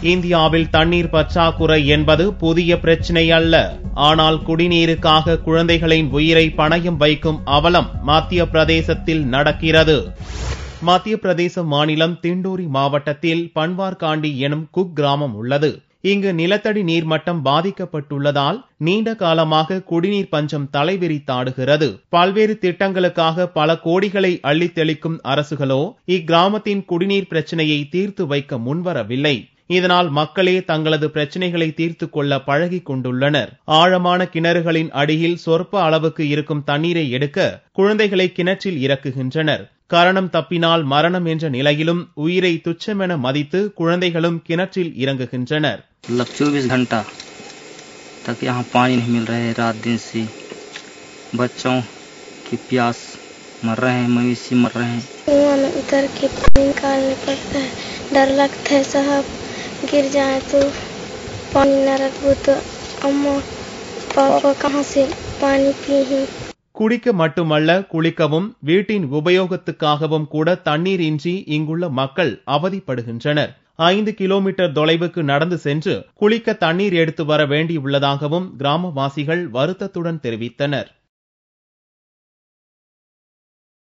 இந்தியாவில் தண்ணீர் பற்றாக்குறை என்பது புதிய பிரச்சினை அல்ல ஆனால் குடிநீருக்காக குழந்தைகளின் உயிரை பணயம் வைக்கும் அவலம் மத்திய பிரதேசத்தில் நடக்கிறது மத்திய பிரதேச மாநிலம் திண்டோரி மாவட்டத்தில் பன்வார்காண்டி எனும் குக் கிராமம் உள்ளது இங்கு நிலத்தடி நீர்மட்டம் பாதிக்கப்பட்டுள்ளதால் நீண்ட காலமாக குடிநீர் பஞ்சம் தலைவிரித்தாடுகிறது பல்வேறு திட்டங்களுக்காக பல கோடிகளை அள்ளித் தெளிக்கும் அரசுகளோ இக்கிராமத்தின் குடிநீர் பிரச்சனையை தீர்த்து வைக்க முன்வரவில்லை இதனால் மக்களே தங்களது பிரச்சனைகளை தீர்த்து கொள்ள பழகிக் கொண்டுள்ளனர் ஆழமான கிணறுகளின் அடியில் சொற்ப அளவுக்கு இருக்கும் தண்ணீரை எடுக்க குழந்தைகளை கிணற்றில் இறக்குகின்றனர் கரணம் தப்பினால் மரணம் என்ற நிலையிலும் உயிரை துச்சமென மதித்து குழந்தைகளும் கிணற்றில் இறங்குகின்றனர் मतलब चौबीस घंटा तक यहाँ पानी नहीं मिल रहा है रात दिन से बच्चों की प्यास मर रहे हैं मवेशी मर रहे हैं कुआं में उतर के पानी निकालने पड़ता है डर लगता है साहब गिर जाए तो पानी न रखो तो अम्मा पापा कहाँ से पानी पी குடிக்க மட்டுமல்ல குளிக்கவும் வீட்டின் உபயோகத்துக்காகவும் கூட தண்ணீர் இன்றி இங்குள்ள மக்கள் அவதிப்படுகின்றனர் ஐந்து கிலோமீட்டர் தொலைவுக்கு நடந்து சென்று குளிக்க தண்ணீர் எடுத்து வர வேண்டியுள்ளதாகவும் கிராமவாசிகள் வருத்தத்துடன் தெரிவித்தனர்